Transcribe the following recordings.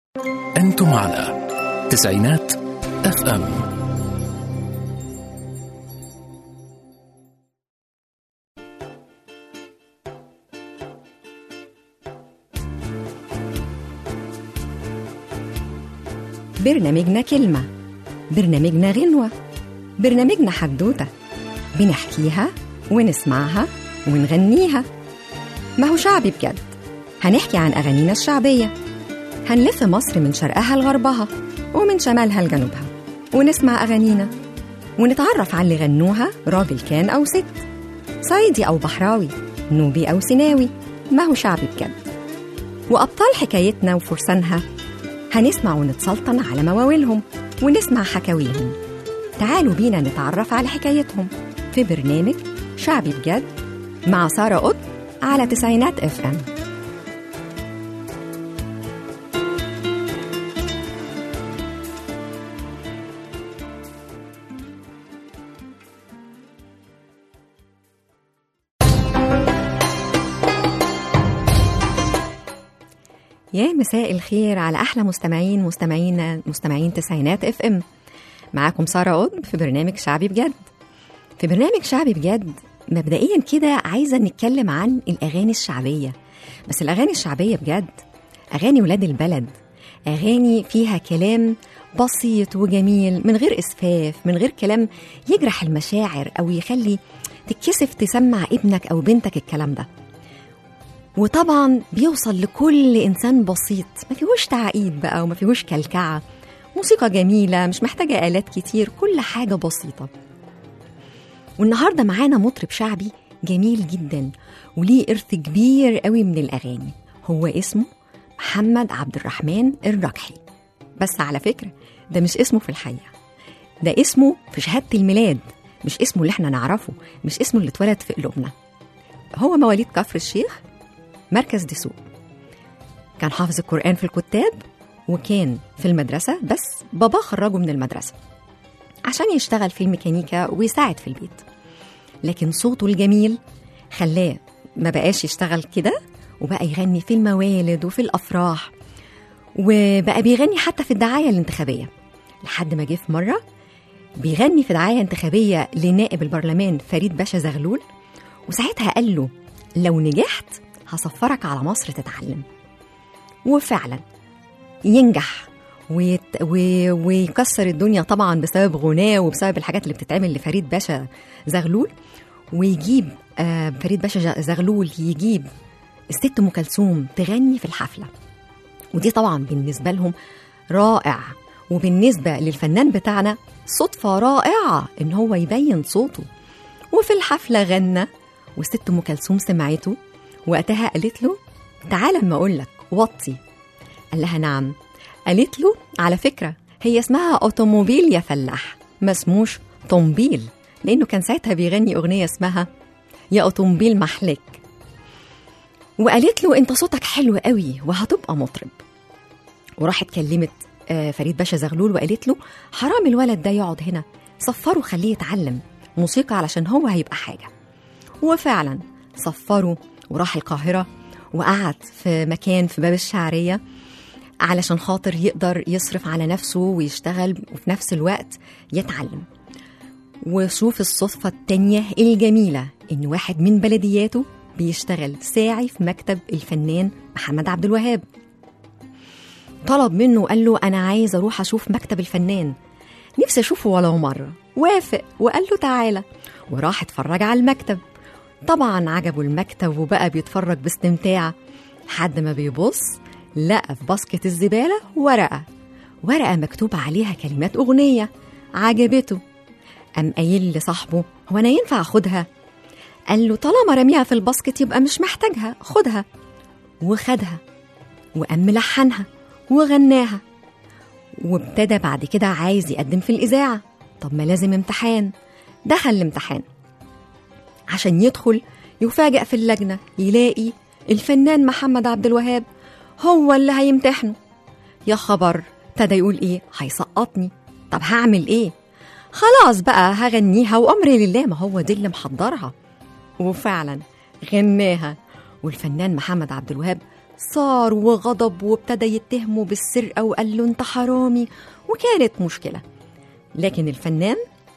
أنتم على تسعينات اف ام برنامجنا كلمة برنامجنا غنوة برنامجنا حدوتة بنحكيها ونسمعها ونغنيها ما هو شعبي بجد هنحكي عن أغانينا الشعبية هنلف مصر من شرقها لغربها ومن شمالها لجنوبها ونسمع أغانينا ونتعرف على اللي غنوها راجل كان أو ست صعيدي أو بحراوي نوبي أو سيناوي ما هو شعبي بجد وأبطال حكايتنا وفرسانها هنسمع ونتسلطن على مواويلهم ونسمع حكاويهم تعالوا بينا نتعرف على حكايتهم في برنامج شعبي بجد مع سارة قط على تسعينات اف ام يا مساء الخير على احلى مستمعين مستمعين مستمعين تسعينات اف ام معاكم ساره قطب في برنامج شعبي بجد في برنامج شعبي بجد مبدئيا كده عايزه نتكلم عن الاغاني الشعبيه بس الاغاني الشعبيه بجد اغاني ولاد البلد اغاني فيها كلام بسيط وجميل من غير اسفاف من غير كلام يجرح المشاعر او يخلي تتكسف تسمع ابنك او بنتك الكلام ده وطبعا بيوصل لكل انسان بسيط ما فيهوش تعقيد بقى وما فيهوش كلكعه موسيقى جميله مش محتاجه الات كتير كل حاجه بسيطه والنهارده معانا مطرب شعبي جميل جدا وليه ارث كبير قوي من الاغاني هو اسمه محمد عبد الرحمن الركحي بس على فكره ده مش اسمه في الحقيقه ده اسمه في شهاده الميلاد مش اسمه اللي احنا نعرفه مش اسمه اللي اتولد في قلوبنا هو مواليد كفر الشيخ مركز دسوق كان حافظ القرآن في الكتاب وكان في المدرسة بس بابا خرجه من المدرسة عشان يشتغل في الميكانيكا ويساعد في البيت لكن صوته الجميل خلاه ما بقاش يشتغل كده وبقى يغني في الموالد وفي الأفراح وبقى بيغني حتى في الدعاية الانتخابية لحد ما جه في مرة بيغني في دعاية انتخابية لنائب البرلمان فريد باشا زغلول وساعتها قال له لو نجحت هسفرك على مصر تتعلم وفعلا ينجح ويت... و... ويكسر الدنيا طبعا بسبب غناه وبسبب الحاجات اللي بتتعمل لفريد باشا زغلول ويجيب آه فريد باشا زغلول يجيب الست ام كلثوم تغني في الحفله ودي طبعا بالنسبه لهم رائع وبالنسبه للفنان بتاعنا صدفه رائعه ان هو يبين صوته وفي الحفله غنى والست ام كلثوم سمعته وقتها قالت له تعالى اما اقول لك وطي قال لها نعم قالت له على فكره هي اسمها اوتوموبيل يا فلاح ما اسموش طنبيل لانه كان ساعتها بيغني اغنيه اسمها يا اوتوموبيل محلك وقالت له انت صوتك حلو قوي وهتبقى مطرب وراحت كلمت فريد باشا زغلول وقالت له حرام الولد ده يقعد هنا صفره خليه يتعلم موسيقى علشان هو هيبقى حاجه وفعلا صفره وراح القاهرة وقعد في مكان في باب الشعرية علشان خاطر يقدر يصرف على نفسه ويشتغل وفي نفس الوقت يتعلم وشوف الصدفة التانية الجميلة إن واحد من بلدياته بيشتغل ساعي في مكتب الفنان محمد عبد الوهاب طلب منه وقال له أنا عايز أروح أشوف مكتب الفنان نفسي أشوفه ولو مرة وافق وقال له تعالى وراح اتفرج على المكتب طبعا عجبه المكتب وبقى بيتفرج باستمتاع لحد ما بيبص لقى في باسكت الزبالة ورقة ورقة مكتوب عليها كلمات أغنية عجبته قام قايل لصاحبه هو أنا ينفع أخدها؟ قال له طالما رميها في الباسكت يبقى مش محتاجها خدها وخدها وقام ملحنها وغناها وابتدى بعد كده عايز يقدم في الإذاعة طب ما لازم امتحان دخل الامتحان عشان يدخل يفاجأ في اللجنة يلاقي الفنان محمد عبد الوهاب هو اللي هيمتحنه يا خبر ابتدى يقول ايه هيسقطني طب هعمل ايه خلاص بقى هغنيها وامري لله ما هو دي اللي محضرها وفعلا غناها والفنان محمد عبد الوهاب صار وغضب وابتدى يتهمه بالسرقة وقال له انت حرامي وكانت مشكلة لكن الفنان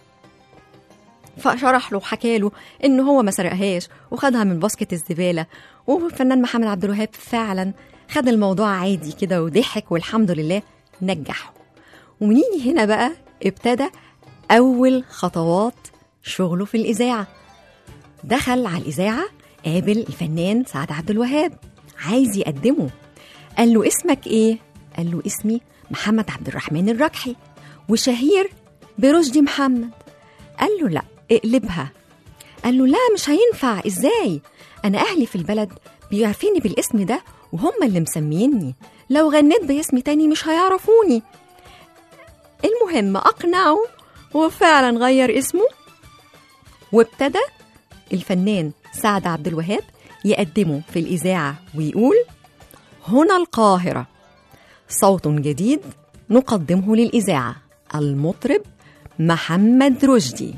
فشرح له وحكى له ان هو ما سرقهاش وخدها من باسكت الزباله والفنان محمد عبد الوهاب فعلا خد الموضوع عادي كده وضحك والحمد لله نجحه ومنيجي هنا بقى ابتدى اول خطوات شغله في الاذاعه دخل على الاذاعه قابل الفنان سعد عبد الوهاب عايز يقدمه قال له اسمك ايه قال له اسمي محمد عبد الرحمن الركحي وشهير برشدي محمد قال له لا اقلبها قال له لا مش هينفع ازاي انا اهلي في البلد بيعرفيني بالاسم ده وهم اللي مسميني لو غنيت باسم تاني مش هيعرفوني المهم اقنعه وفعلا غير اسمه وابتدى الفنان سعد عبد الوهاب يقدمه في الاذاعه ويقول هنا القاهره صوت جديد نقدمه للاذاعه المطرب محمد رشدي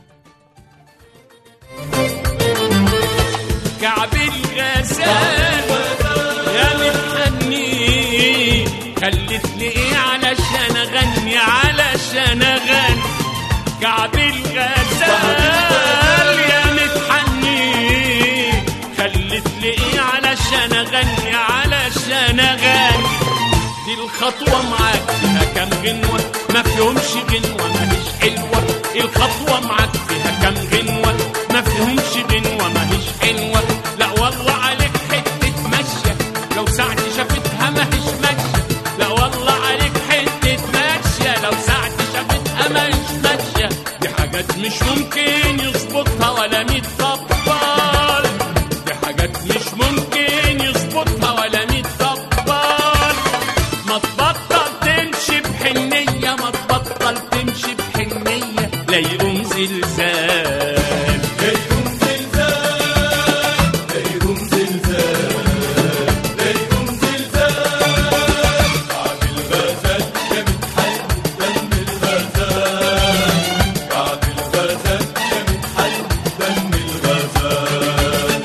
كعب الغزال يا متغني خلتني ايه علشان اغني علشان اغني كعب الغزال يا متحني خلتني ايه علشان اغني علشان اغني دي الخطوة معاك فيها كام غنوة ما فيهمش غنوة ماهيش حلوة الخطوة معاك فيها كام غنوة ما فيهمش غنوة ماهيش حلوة لا والله عليك حتة ماشية لو ساعتي شافتها ماهيش ماشية لا والله عليك حتة ماشية لو ساعتي شافتها ماهيش ماشية دي حاجات مش ممكن يظبطها ولا ميت طبال دي حاجات مش ممكن يظبطها ولا ميت طبال ما تبطل تمشي بحنية ما تبطل تمشي بحنية لا يقوم زلزال لا يقوم زلزال لا يقوم زلزال لا يقوم زلزال بعد الغزال يا متحل دم الغزال بعد الغزال يا متحل دم الغزال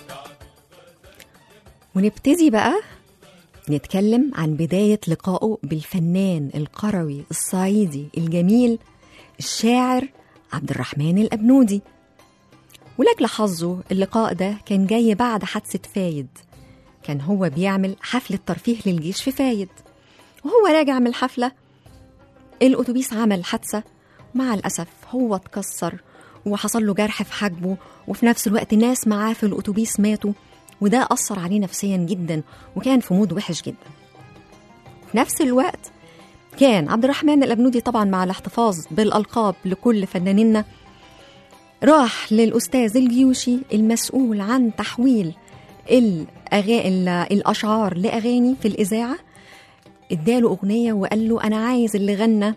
ونبتدي بقى نتكلم عن بداية لقائه بالفنان القروي الصعيدي الجميل الشاعر عبد الرحمن الأبنودي ولأجل حظه اللقاء ده كان جاي بعد حادثة فايد كان هو بيعمل حفلة ترفيه للجيش في فايد وهو راجع من الحفلة الأتوبيس عمل حادثة مع الأسف هو اتكسر وحصل له جرح في حاجبه وفي نفس الوقت ناس معاه في الأتوبيس ماتوا وده أثر عليه نفسيا جدا وكان في مود وحش جدا في نفس الوقت كان عبد الرحمن الأبنودي طبعا مع الاحتفاظ بالألقاب لكل فنانينا راح للأستاذ الجيوشي المسؤول عن تحويل الأغا... ال- الأشعار لأغاني في الإذاعة اداله أغنية وقال له أنا عايز اللي غنى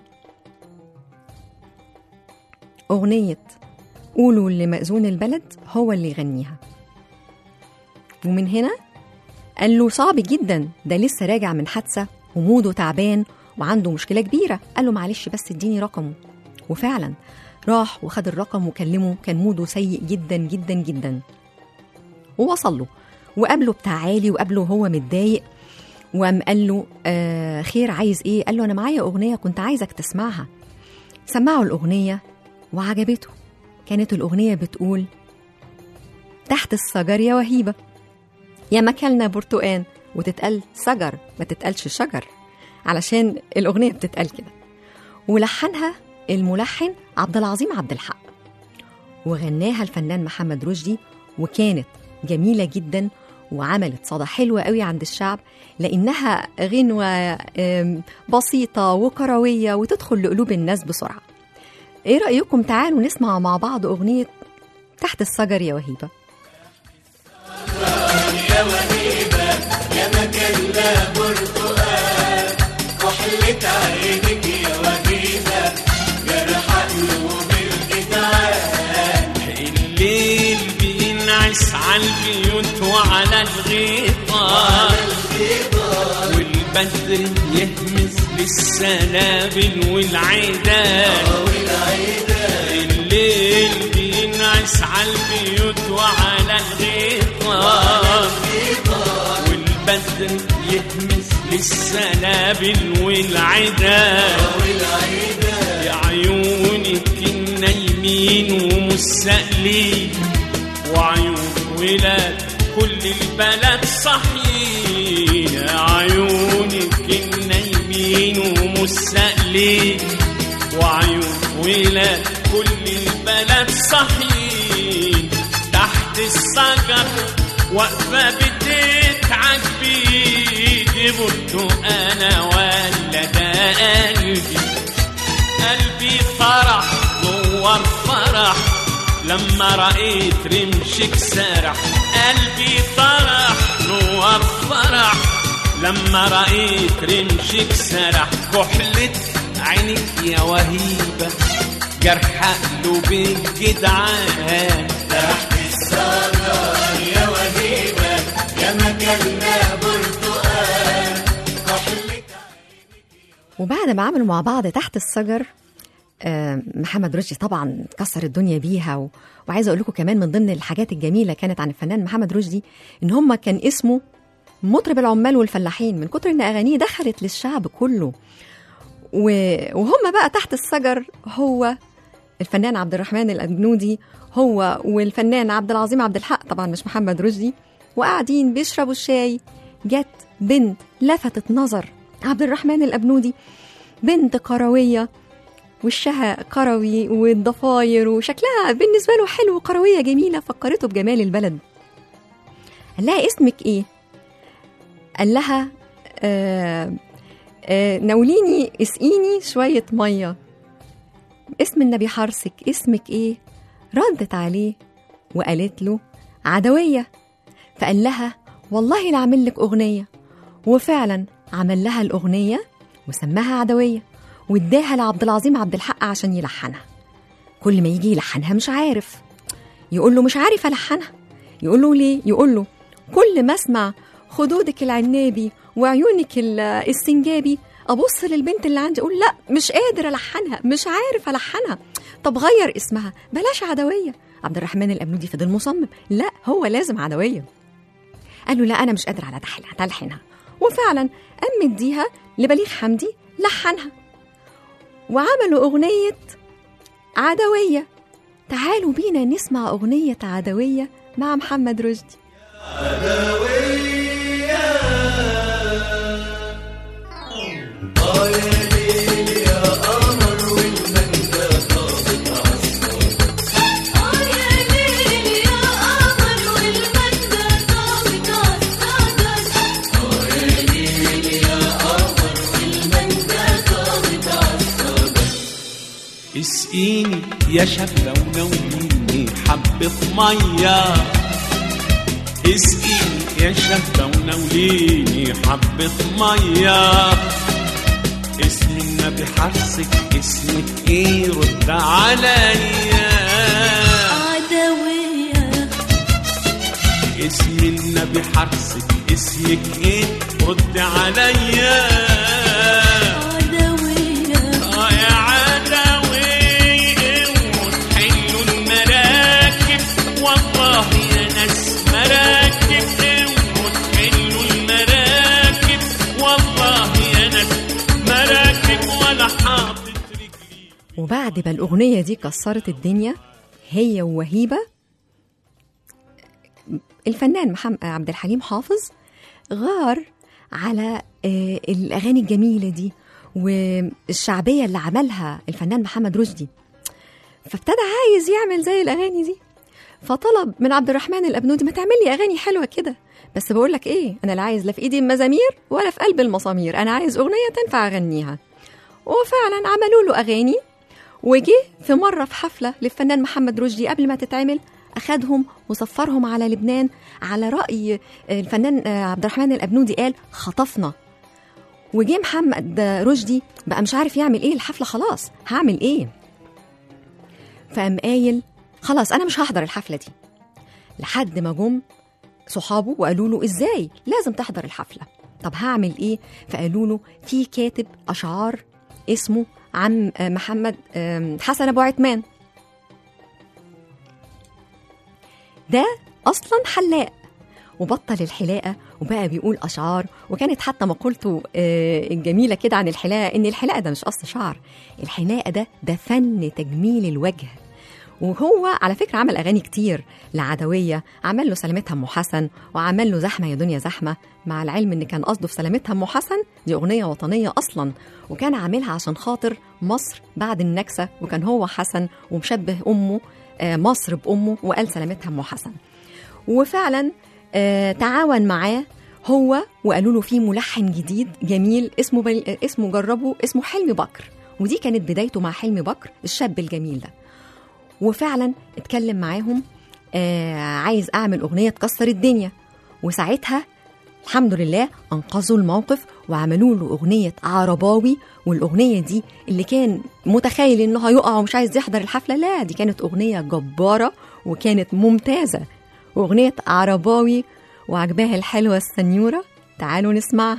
أغنية قولوا لمأذون البلد هو اللي يغنيها ومن هنا قال له صعب جدا ده لسه راجع من حادثة وموده تعبان وعنده مشكلة كبيرة قال له معلش بس اديني رقمه وفعلا راح وخد الرقم وكلمه كان موده سيء جدا جدا جدا ووصل له وقابله بتاع عالي وقابله وهو متضايق وقام قال له آه خير عايز ايه قال له انا معايا اغنيه كنت عايزك تسمعها سمعوا الاغنيه وعجبته كانت الاغنيه بتقول تحت الشجر يا وهيبه يا مكلنا برتقان وتتقال شجر ما تتقالش شجر علشان الاغنيه بتتقال كده ولحنها الملحن عبد العظيم عبد الحق وغناها الفنان محمد رشدي وكانت جميله جدا وعملت صدى حلوة قوي عند الشعب لأنها غنوة آم، بسيطة وكروية وتدخل لقلوب الناس بسرعة إيه رأيكم تعالوا نسمع مع بعض أغنية تحت الشجر يا وهيبة الليل بينعس على البيوت وعلى الغيطان والبدر يهمس للسنابل والعيدان الليل بينعس على البيوت وعلى الغيطان البدر يهمس للسنابل والعدا يا عيونك النايمين ومستقلين وعيون ولاد كل البلد صحيين يا عيونك النايمين ومستقلين وعيون ولاد كل البلد صحيين تحت الشجر واقفة بتتعب بيدي برضو أنا ولا ده قلبي قلبي فرح نور فرح لما رأيت رمشك سرح قلبي فرح نور فرح لما رأيت رمشك سرح كحلة عينك يا وهيبة جرح قلوب الجدعان تحت السجر يا وهيبة يا مكاننا برتقال كحلك وبعد ما عملوا مع بعض تحت الشجر آه، محمد رشدي طبعا كسر الدنيا بيها و... وعايزه اقول لكم كمان من ضمن الحاجات الجميله كانت عن الفنان محمد رشدي ان هم كان اسمه مطرب العمال والفلاحين من كتر ان اغانيه دخلت للشعب كله و... وهم بقى تحت الشجر هو الفنان عبد الرحمن الأجنودي هو والفنان عبد العظيم عبد الحق طبعا مش محمد رشدي وقاعدين بيشربوا الشاي جت بنت لفتت نظر عبد الرحمن الأبنودي بنت قروية وشها قروي والضفاير وشكلها بالنسبة له حلو قروية جميلة فكرته بجمال البلد قال لها اسمك ايه؟ قال لها آه آه ناوليني اسقيني شوية مية اسم النبي حرسك اسمك ايه؟ ردت عليه وقالت له عدوية فقال لها والله لا أعمل لك أغنية وفعلا عمل لها الأغنية وسماها عدوية واداها لعبد العظيم عبد الحق عشان يلحنها كل ما يجي يلحنها مش عارف يقول له مش عارف ألحنها يقول له ليه؟ يقول له كل ما اسمع خدودك العنابي وعيونك ال- السنجابي ابص للبنت اللي عندي اقول لا مش قادر الحنها مش عارف الحنها طب غير اسمها بلاش عدويه عبد الرحمن الابنودي فضل مصمم لا هو لازم عدويه قال له لا انا مش قادر على تحل- تلحنها وفعلا قام مديها لبليغ حمدي لحنها وعملوا اغنيه عدويه تعالوا بينا نسمع اغنيه عدويه مع محمد رشدي اسقيني يا شابة ونوليني حبة مية اسقيني يا شابة ونوليني حبة مية اسم النبي حرسك اسمك ايه رد عليا عدوية اسم النبي حرسك اسمك ايه رد عليا عدوية اه يا عدوي وتحلوا المراكب والله يا ناس مراكب وتحلوا المراكب والله يا ناس مراكب ولا حاطط رجلي وبعد ما الأغنية دي كسرت الدنيا هي ووهيبة الفنان محمد عبد الحليم حافظ غار على آه، الأغاني الجميلة دي والشعبية اللي عملها الفنان محمد رشدي فابتدى عايز يعمل زي الأغاني دي فطلب من عبد الرحمن الأبنودي ما تعمل لي أغاني حلوة كده بس بقول لك إيه أنا لا عايز لا في إيدي المزامير ولا في قلب المسامير أنا عايز أغنية تنفع أغنيها وفعلا عملوا له أغاني وجه في مرة في حفلة للفنان محمد رشدي قبل ما تتعمل أخدهم وسفرهم على لبنان على رأي الفنان عبد الرحمن الأبنودي قال خطفنا وجه محمد رشدي بقى مش عارف يعمل ايه الحفلة خلاص هعمل ايه فقام قايل خلاص انا مش هحضر الحفلة دي لحد ما جم صحابه وقالوا له ازاي لازم تحضر الحفلة طب هعمل ايه فقالوا له في كاتب اشعار اسمه عم محمد آم، حسن ابو عثمان ده اصلا حلاق وبطل الحلاقة وبقى بيقول أشعار وكانت حتى مقولته آه، الجميلة كده عن الحلاقة إن الحلاقة ده مش قص شعر الحلاقة ده ده فن تجميل الوجه وهو على فكرة عمل أغاني كتير لعدوية عمل له سلامتها أم حسن وعمل له زحمة يا دنيا زحمة مع العلم إن كان قصده في سلامتها أم حسن دي أغنية وطنية أصلا وكان عاملها عشان خاطر مصر بعد النكسة وكان هو حسن ومشبه أمه آه، مصر بأمه وقال سلامتها أم حسن وفعلا آه، تعاون معاه هو وقالوا له في ملحن جديد جميل اسمه بل... آه، اسمه جربه اسمه حلمي بكر ودي كانت بدايته مع حلمي بكر الشاب الجميل ده وفعلا اتكلم معاهم آه عايز اعمل اغنيه تكسر الدنيا وساعتها الحمد لله انقذوا الموقف وعملوا له اغنيه عرباوي والاغنيه دي اللي كان متخيل انه هيقع ومش عايز يحضر الحفله لا دي كانت اغنيه جباره وكانت ممتازه واغنيه عرباوي وعجباها الحلوه السنيوره تعالوا نسمعها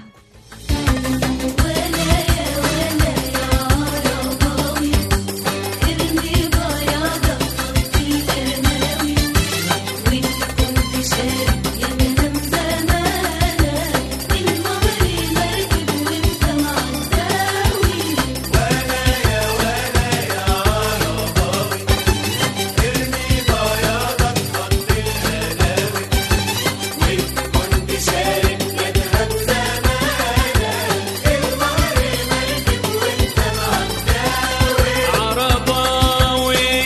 عرباوي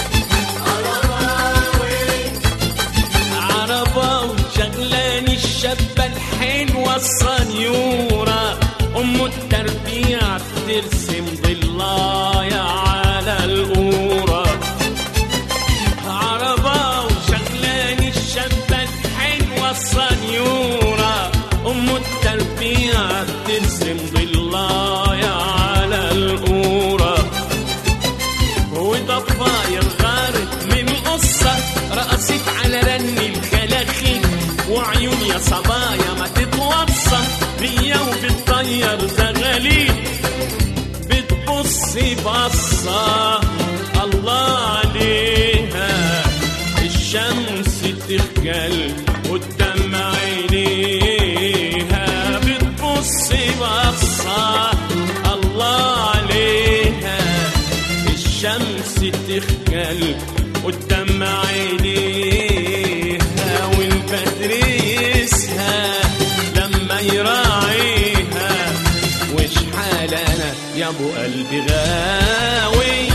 عرباوي شغلاني الشابة الحلوة الصنيورة أم التربيع ترسم ضلايا على القورة عرباوي شغلاني الشابة الحلوة الصنيورة أم التربيع ترسم ضلايا على القورة وضفاير غارت من قصة رقصت على رن الخلاخي وعيون يا صبايا ما تتوصى بيا وبتطير زغاليل بتبص بصة الله عليها الشمس تخجل قدام عينيها بتبص بصة الله عليها الشمس تخجل قدام عينيها والبدر يسهى لما يراعيها وش حال انا يا ابو قلبي غاوي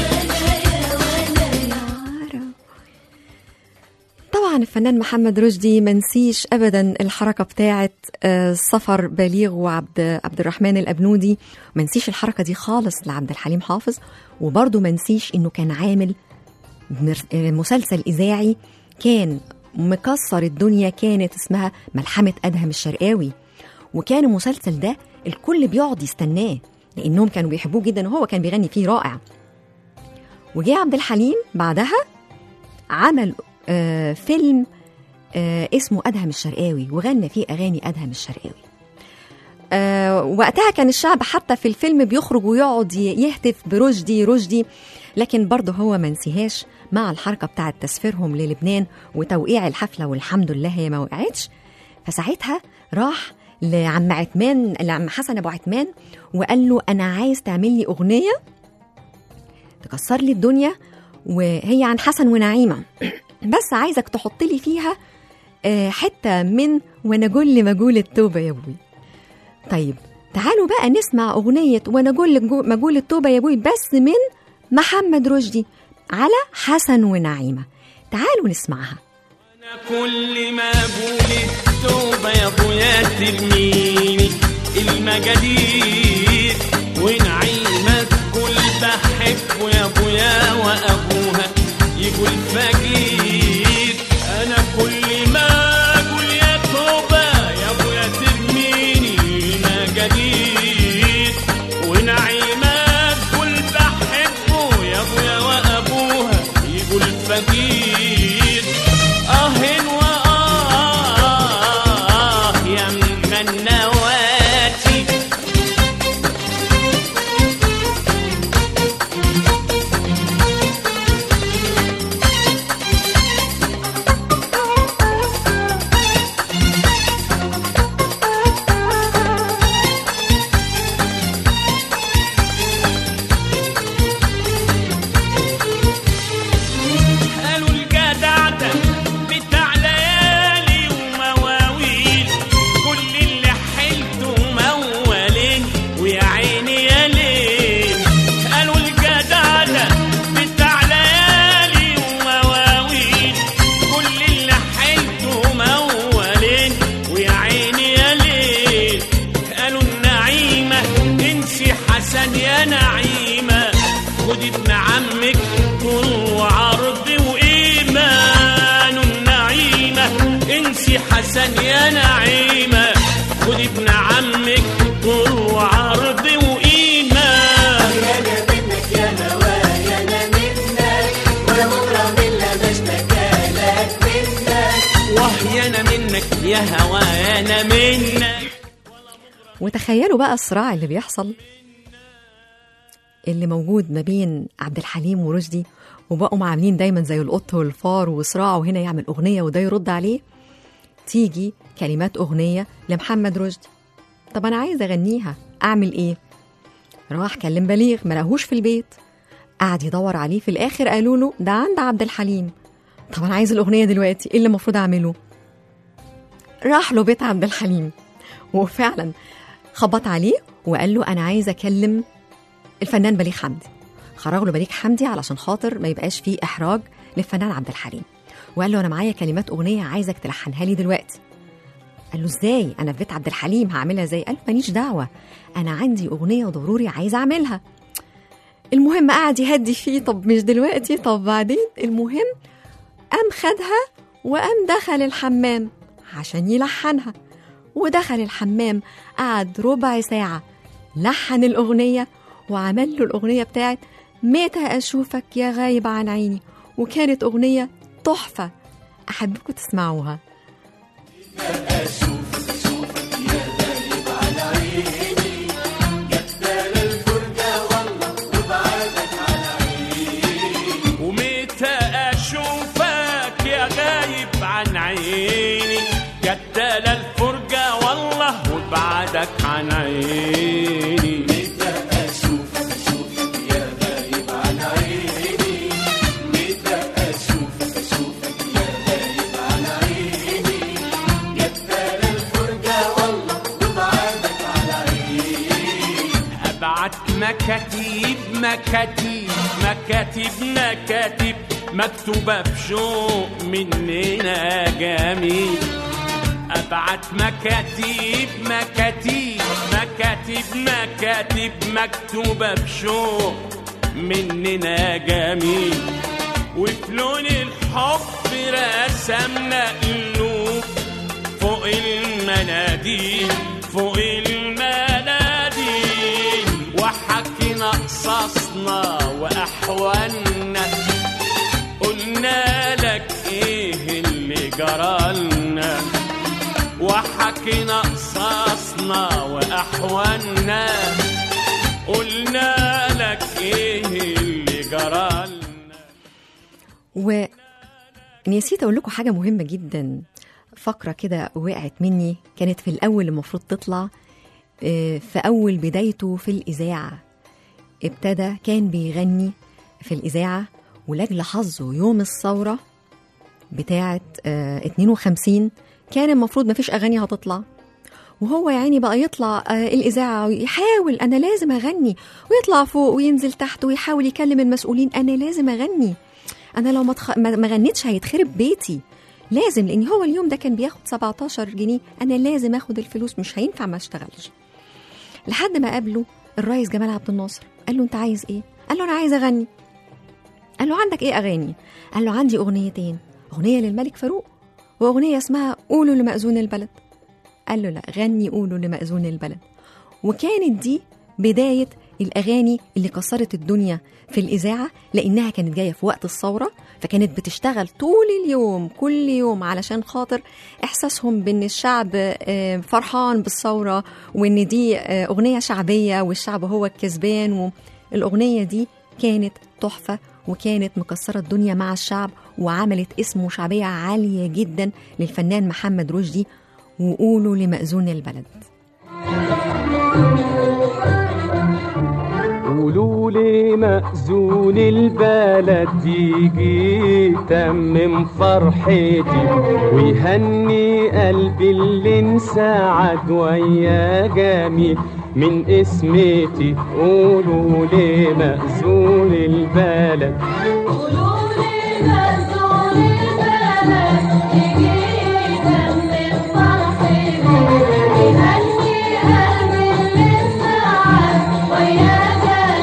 طبعا الفنان محمد رشدي منسيش ابدا الحركه بتاعه آه، سفر بليغ وعبد عبد الرحمن الابنودي منسيش الحركه دي خالص لعبد الحليم حافظ وبرضه منسيش انه كان عامل مر- آه، مسلسل اذاعي كان مكسر الدنيا كانت اسمها ملحمه ادهم الشرقاوي وكان المسلسل ده الكل بيقعد يستناه لانهم كانوا بيحبوه جدا وهو كان بيغني فيه رائع وجه عبد الحليم بعدها عمل آه فيلم آه اسمه أدهم الشرقاوي وغنى فيه أغاني أدهم الشرقاوي آه وقتها كان الشعب حتى في الفيلم بيخرج ويقعد ي- يهتف برشدي رشدي لكن برضه هو ما نسيهاش مع الحركة بتاعة تسفيرهم للبنان وتوقيع الحفلة والحمد لله هي ما وقعتش فساعتها راح لعم عثمان لعم حسن ابو عثمان وقال له انا عايز تعمل لي اغنيه تكسر لي الدنيا وهي عن حسن ونعيمه بس عايزك تحط لي فيها آه، حته من وانا جل مجول التوبه يا ابوي طيب تعالوا بقى نسمع اغنيه وانا جل جو- مجول التوبه يا ابوي بس من محمد رشدي على حسن ونعيمه تعالوا نسمعها انا كل ما اقول التوبه يا ابويا ترميني المجادير ونعيمك كل بحبه يا ابويا وابوها يقول فقير انا كل ما اقول يا توبه يا ابويا ترميني المجادير ونعيمك كل بحبه يا ابويا وابوها يقول فقير آه وآه يا مغنواتي يا نعيمة خد ابن عمك طول وعرض وإيمان النعيمة انسي حسن يا نعيمة خد ابن عمك طول وعرض وإيمان يانا منك يا هوايا انا منك ولا مرة من لا بشتكى لك منك وهي أنا منك يا هوا أنا منك وتخيلوا بقى الصراع اللي بيحصل اللي موجود ما بين عبد الحليم ورشدي وبقوا عاملين دايما زي القط والفار وصراع وهنا يعمل أغنية وده يرد عليه تيجي كلمات أغنية لمحمد رشدي طب أنا عايز أغنيها أعمل إيه؟ راح كلم بليغ ما لقاهوش في البيت قعد يدور عليه في الآخر قالوا له ده عند عبد الحليم طب أنا عايز الأغنية دلوقتي إيه اللي المفروض أعمله؟ راح له بيت عبد الحليم وفعلا خبط عليه وقال له انا عايز اكلم الفنان بليغ حمدي خرج له بليغ حمدي علشان خاطر ما يبقاش فيه احراج للفنان عبد الحليم وقال له انا معايا كلمات اغنيه عايزك تلحنها لي دلوقتي قال له ازاي انا في بيت عبد الحليم هعملها ازاي قال له ماليش دعوه انا عندي اغنيه ضروري عايز اعملها المهم قعد يهدي فيه طب مش دلوقتي طب بعدين المهم قام خدها وقام دخل الحمام عشان يلحنها ودخل الحمام قعد ربع ساعة لحن الأغنية وعمل له الأغنية بتاعت متى أشوفك يا غايب عن عيني وكانت أغنية تحفة أحبكم تسمعوها ومتى اشوفك يا غايب عن عيني جدال الفرجة والله وبعدك عن عيني ابعت مكاتيب مكاتيب مكاتب مكاتب مكتوبة بشوق مننا جميل ابعت مكاتيب مكاتيب مكاتب مكاتب مكتوبة بشوق مننا جميل وفي لون الحب رسمنا قلوب فوق المناديل فوق المناديل وحكينا قصصنا واحوالنا قلنا لك ايه اللي جرالنا وحكينا قصصنا واحوالنا قلنا لك ايه اللي جرالنا ونسيت أقول لكم حاجة مهمة جدا فقرة كده وقعت مني كانت في الأول المفروض تطلع آه، في أول بدايته في الإذاعة ابتدى كان بيغني في الإذاعة ولأجل حظه يوم الثورة بتاعة آه، 52 كان المفروض مفيش أغاني هتطلع وهو يا عيني بقى يطلع آه، الإذاعة ويحاول أنا لازم أغني ويطلع فوق وينزل تحت ويحاول يكلم المسؤولين أنا لازم أغني أنا لو ما تخ... ما ما غنيتش هيتخرب بيتي لازم لأن هو اليوم ده كان بياخد 17 جنيه أنا لازم أخد الفلوس مش هينفع ما أشتغلش لحد ما قابله الرئيس جمال عبد الناصر قال له أنت عايز إيه؟ قال له أنا عايز أغني قال له عندك إيه أغاني؟ قال له عندي أغنيتين أغنية للملك فاروق وأغنية اسمها قولوا لمأذون البلد قال له لا غني قولوا لمأذون البلد وكانت دي بداية الأغاني اللي كسرت الدنيا في الإذاعة لأنها كانت جاية في وقت الثورة فكانت بتشتغل طول اليوم كل يوم علشان خاطر إحساسهم بأن الشعب آه، فرحان بالثورة وأن دي آه، أغنية شعبية والشعب هو الكسبان والأغنية دي كانت تحفة وكانت مكسرة الدنيا مع الشعب وعملت اسم وشعبية عالية جدا للفنان محمد رشدي وقولوا لمأذون البلد قولوا لي مأذون البلد يجي تمم فرحتي ويهني قلبي اللي انسعد ويا جميل من اسمتي قولوا لي مأذون البلد ويا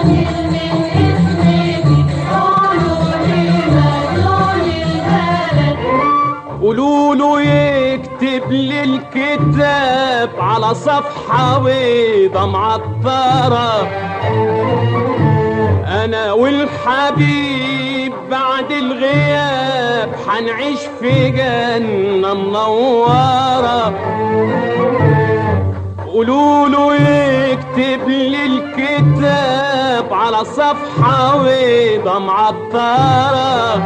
على صفحة بيضة معطرة أنا والحبيب بعد الغياب حنعيش في جنة منورة قولوا له يكتب لي الكتاب على صفحة بيضة معطرة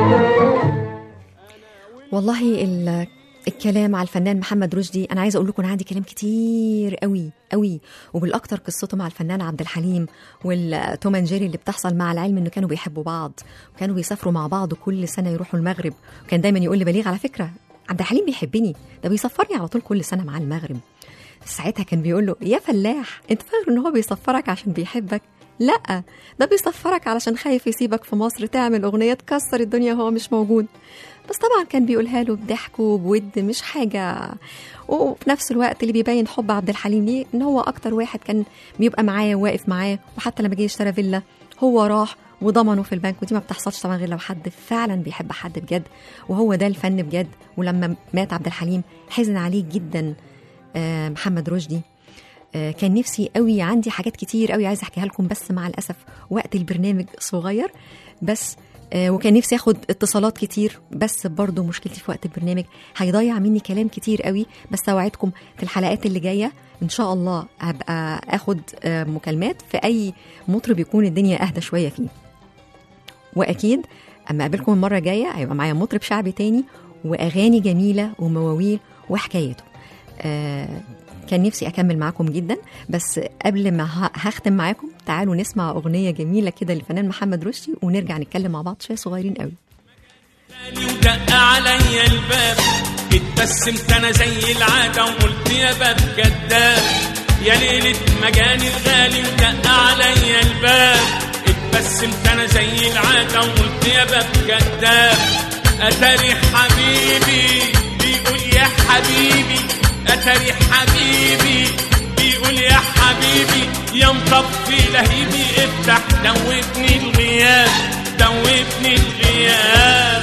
والله ال- الكلام على الفنان محمد رشدي انا عايزه اقول لكم انا عندي كلام كتير قوي قوي وبالاكتر قصته مع الفنان عبد الحليم والتوم اند جيري اللي بتحصل مع العلم انه كانوا بيحبوا بعض وكانوا بيسافروا مع بعض كل سنه يروحوا المغرب وكان دايما يقول لبليغ على فكره عبد الحليم بيحبني ده بيسفرني على طول كل سنه مع المغرب ساعتها كان بيقول له يا فلاح انت فاكر ان هو بيسفرك عشان بيحبك لا ده بيسفرك علشان خايف يسيبك في مصر تعمل اغنيه تكسر الدنيا وهو مش موجود بس طبعا كان بيقولها له بضحك وبود مش حاجه وفي نفس الوقت اللي بيبين حب عبد الحليم ليه ان هو اكتر واحد كان بيبقى معاه واقف معاه وحتى لما جه يشتري فيلا هو راح وضمنه في البنك ودي ما بتحصلش طبعا غير لو حد فعلا بيحب حد بجد وهو ده الفن بجد ولما مات عبد الحليم حزن عليه جدا آه، محمد رشدي آه، كان نفسي قوي عندي حاجات كتير قوي عايزه احكيها لكم بس مع الاسف وقت البرنامج صغير بس آه، وكان نفسي اخد اتصالات كتير بس برضو مشكلتي في وقت البرنامج هيضيع مني كلام كتير قوي بس اوعدكم في الحلقات اللي جايه ان شاء الله هبقى اخد آه، مكالمات في اي مطرب يكون الدنيا اهدى شويه فيه واكيد اما اقابلكم المره الجايه هيبقى معايا مطرب شعبي تاني واغاني جميله ومواويل وحكايته آه كان نفسي اكمل معاكم جدا بس قبل ما ه- هختم معاكم تعالوا نسمع اغنيه جميله كده للفنان محمد رشدي ونرجع نتكلم مع بعض شويه صغيرين قوي تاني ودق عليا الباب اتبسمت انا زي العادة وقلت يا باب كداب يا ليلة مجاني الغالي ودق عليا الباب اتبسمت انا زي العادة وقلت يا باب كداب اتاري حبيبي بيقول يا حبيبي اتاري حبيبي بيقول يا حبيبي يا مطفي لهيبي افتح دوبني الغياب دوبني الغياب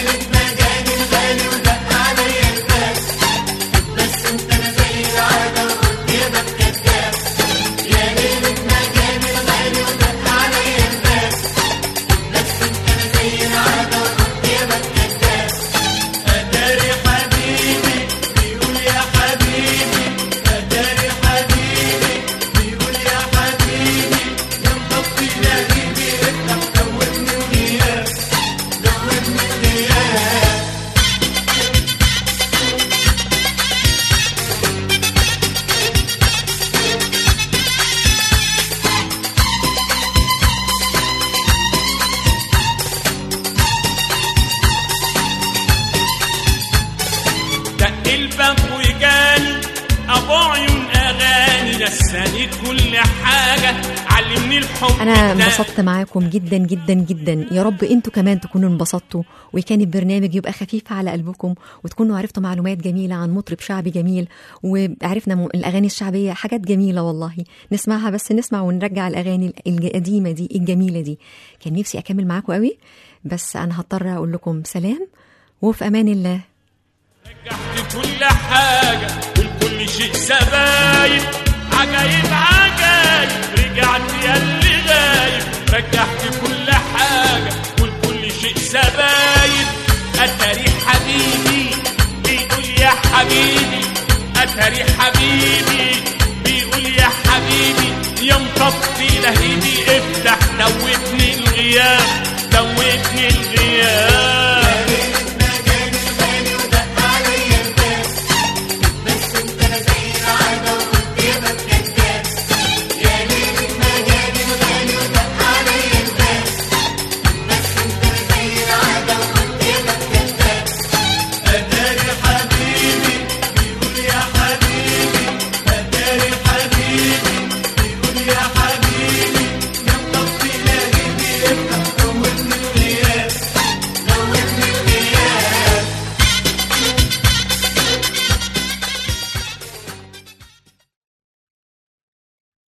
أداري حبيبي بيقول يا حبيبي أداري حبيبي بيقول يا حبيبي يا مطفي لهيبي افتح دوبني الغياب دوبني الغياب دق الباب وجاني ابو عيون اغاني نساني كل حاجه علمني الحب انا ده. انبسطت معاكم جدا جدا جدا يا رب انتوا كمان تكونوا انبسطتوا وكان البرنامج يبقى خفيف على قلبكم وتكونوا عرفتوا معلومات جميله عن مطرب شعبي جميل وعرفنا م- الاغاني الشعبيه حاجات جميله والله نسمعها بس نسمع ونرجع الاغاني القديمه دي الجميله دي كان نفسي اكمل معاكم قوي بس انا هضطر اقول لكم سلام وفي امان الله رجعت كل حاجة والكل شيء سبايب عجايب عجايب رجعت يا اللي غايب رجعت كل حاجة والكل شيء سبايب أتاري حبيبي بيقول يا حبيبي أتاري حبيبي بيقول يا حبيبي يا مطفي لهيبي افتح دوبني الغياب دوبني الغياب